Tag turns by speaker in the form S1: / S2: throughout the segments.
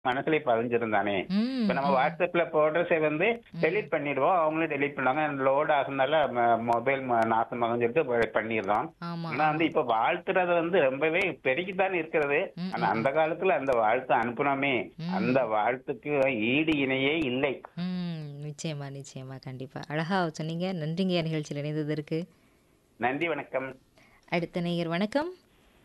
S1: மனசுல பதிஞ்சிருந்தானே
S2: ம்,
S1: இப்ப நம்ம
S2: ம்.
S1: வாட்ஸ்அப்ல போடுறதை வந்து டெலீட் பண்ணிடுவோம் அவங்களும் டெலீட் பண்ணுவாங்க லோட் ஆகுனால மொபைல் நாசமாகும் சொல்லிட்டு ப- பண்ணிடுறோம்
S2: ஆமா
S1: ஆனா வந்து இப்ப வாழ்த்துறது வந்து ரொம்பவே பெருகித்தான் இருக்கிறது
S2: ம்,
S1: ஆனா அந்த காலத்துல அந்த வாழ்த்து அனுப்புனோமே
S2: ம்.
S1: அந்த வாழ்த்துக்கு ஈடு இணையே இல்லை
S2: ம் நிச்சயமா நிச்சயமா கண்டிப்பா அழகா சொன்னீங்க நன்றிங்க நிகழ்ச்சியில் இணைந்ததற்கு
S1: நன்றி வணக்கம்
S2: அடுத்த நேயர் வணக்கம்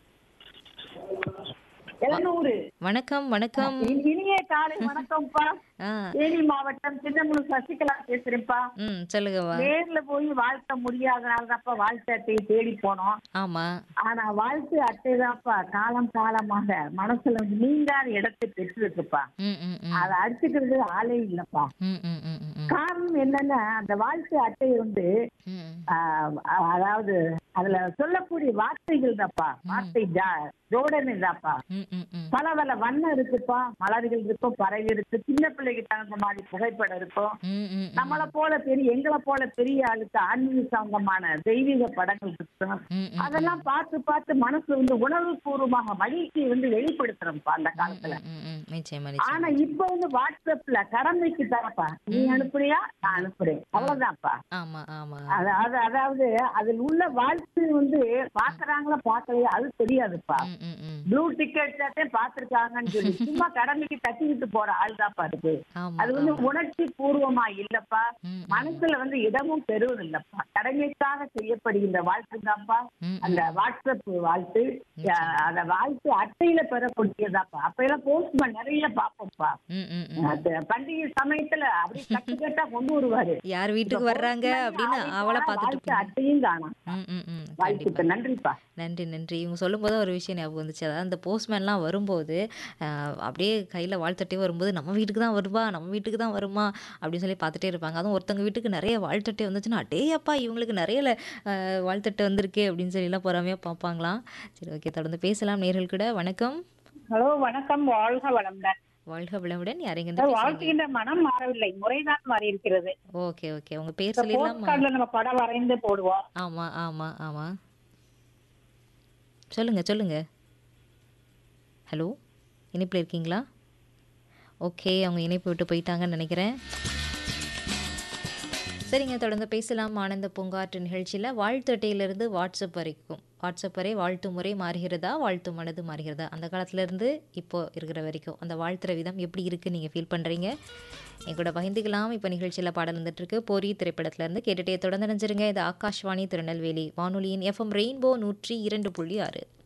S3: எழுநூறு
S2: வணக்கம் வணக்கம்
S3: இனிய காலை வணக்கம்ப்பா
S2: ஆ
S3: தேனி மாவட்டம் சின்னமுனு சசிகலா பேசுறேன்ப்பா
S2: ம் சொல்லுங்கவா
S3: நேர்ல போய் வாழ்த்த முடியாதனாலதான்ப்பா வாழ்த்து அட்டையை தேடி போனோம்
S2: ஆமா
S3: ஆனா வாழ்த்து அட்டை தான்ப்பா காலம் காலமாக மனசுல வந்து நீங்காத இடத்தை பெற்றிருக்குப்பா
S2: ம் ம் ம்
S3: அதை அடிச்சுக்கிறது ஆளே இல்லப்பா
S2: ம் ம் ம் ம் ம்
S3: காரணம் என்னன்னா அந்த வாழ்த்து அட்டை வந்து
S2: ம்
S3: ஆஹ், அதாவது அதுல சொல்லக்கூடிய வார்த்தைகள் தான்ப்பா வார்த்தை ஜா- ஜோடனை தான்ப்பா
S2: ம் ம் ம்
S3: பல பல வண்ணம் இருக்குப்பா மலர்கள் இருக்கும் பறவை இருக்கு சின்ன பிள்ளைக்கு தகுந்த மாதிரி புகைப்படம் இருக்கும்
S2: ம் ம் ம்
S3: நம்மளை போல பெரிய எங்களை போல பெரிய ஆளுக்கு ஆன்மீக சம்பந்தமான தெய்வீக படங்கள் இருக்கும்
S2: ம் ம்
S3: அதெல்லாம் பார்த்து பார்த்து மனசு வந்து உணர்வு பூர்வமாக மகிழ்ச்சியை வந்து வெளிப்படுத்துறோம்ப்பா அந்த காலத்துல
S2: ம், ம், நிச்சயமா
S3: ஆனா
S2: நிச்சயமா
S3: இப்ப வந்து வாட்ஸ்அப்ல கடமைக்கு தரப்பா நீ அனுப்புறியா நான் அனுப்புறேன் அவ்வளவுதான்ப்பா
S2: ஆமா ஆமா
S3: அதாவது அதாவது அதில் உள்ள வாழ்த்து வந்து பாக்குறாங்களா பாக்கலையா அது தெரியாதுப்பா
S2: ம் ம் ம்
S3: ப்ளூ டிக்கெட் பாத்துருக்காங்கன்னு சொல்லி சும்மா கடமைக்கு தட்டிக்கிட்டு போற ஆள் தான்ப்பா இருக்கு
S2: ஆமா
S3: அது வந்து
S2: ஆமா.
S3: உணர்ச்சி பூர்வமா இல்லப்பா
S2: ம், ம்,
S3: மனசுல வந்து இடமும் பெறுவது இல்லப்பா கடமைக்காக செய்யப்படுகின்ற வாழ்த்து தான்ப்பா
S2: ம்,
S3: அந்த வாட்ஸ்அப் வாழ்த்து
S2: நிச்சயம்.
S3: அஹ், அந்த வாழ்த்து அட்டையில பெறக்கூடியதாப்பா அப்ப எல்லாம் போஸ்ட்மேன் நிறைய பாப்போம்ப்பா
S2: ம், ம், ம்.
S3: அது பண்டிகை சமயத்துல அப்படி கட்டு கட்டா கொண்டு வருவாரு
S2: யார் வீட்டுக்கு வர்றாங்க அப்படின்னு அவளை பார்த்துட்டு
S3: வாழ்த்து
S2: இருப்பீங்க.
S3: அட்டையும் காணும்
S2: ம் ம் ம் கண்டிப்பா
S3: வாழ்த்துக்கு நன்றிப்பா
S2: நன்றி நன்றி இவங்க சொல்லும்போது ஒரு விஷயம் ஞாபகம் வந்துச்சு அதாவது அந்த போஸ்ட்மேன்லாம் வரும்போது ஆஹ், அப்படியே கையில் வாழ்த்தட்டே வரும்போது நம்ம வீட்டுக்கு தான் வருவா நம்ம வீட்டுக்கு தான் வருமா அப்படின்னு சொல்லி பார்த்துட்டே இருப்பாங்க அதுவும் ஒருத்தவங்க வீட்டுக்கு நிறைய வாழ்த்தட்டை வந்துச்சுன்னா அடே அப்பா இவங்களுக்கு நிறைய ஆஹ், வாழ்த்தட்டை வந்திருக்கே அப்படின்னு சொல்லிலாம் பொறாமையாக பார்ப்பாங்களாம் சரி ஓகே தொடர்ந்து பேசலாம் நேர்கள் கூட வணக்கம்
S4: ஹலோ வணக்கம் வாழ்க வளமுடன்
S2: வாழ்க வளமுடன் யாரைங்க இருந்து பேசுறீங்க
S4: வாழ்க்கையின்ற மனம் மாறவில்லை முறைதான் மாறி இருக்கிறது
S2: ஓகே ஓகே உங்க பேர்
S4: போஸ்ட்
S2: சொல்லிடலாமா
S4: கார்டுல நம்ம படம் வரைந்து போடுவோம்
S2: ஆமா ஆமா ஆமா சொல்லுங்க சொல்லுங்க ஹலோ இணைப்பில் இருக்கீங்களா ஓகே அவங்க இணைப்பு விட்டு போயிட்டாங்கன்னு நினைக்கிறேன் சரிங்க தொடர்ந்து பேசலாம் ஆனந்த பூங்காற்று நிகழ்ச்சியில் வாழ்த்து அட்டையிலிருந்து வாட்ஸ்அப் வரைக்கும் வாட்ஸ்அப் வரை வாழ்த்து முறை மாறுகிறதா வாழ்த்து மனது மாறுகிறதா அந்த காலத்துலேருந்து இப்போ இருக்கிற வரைக்கும் அந்த வாழ்த்துற விதம் எப்படி இருக்குது நீங்கள் ஃபீல் பண்ணுறீங்க என் கூட பகிர்ந்துக்கலாம் இப்போ நிகழ்ச்சியில் பாடல் வந்துட்டுருக்கு போரி திரைப்படத்துலேருந்து கேட்டுட்டே தொடர்ந்து நினைச்சிருங்க இது ஆகாஷ்வாணி திருநெல்வேலி வானொலியின் எஃப்எம் ரெயின்போ நூற்றி இரண்டு புள்ளி ஆறு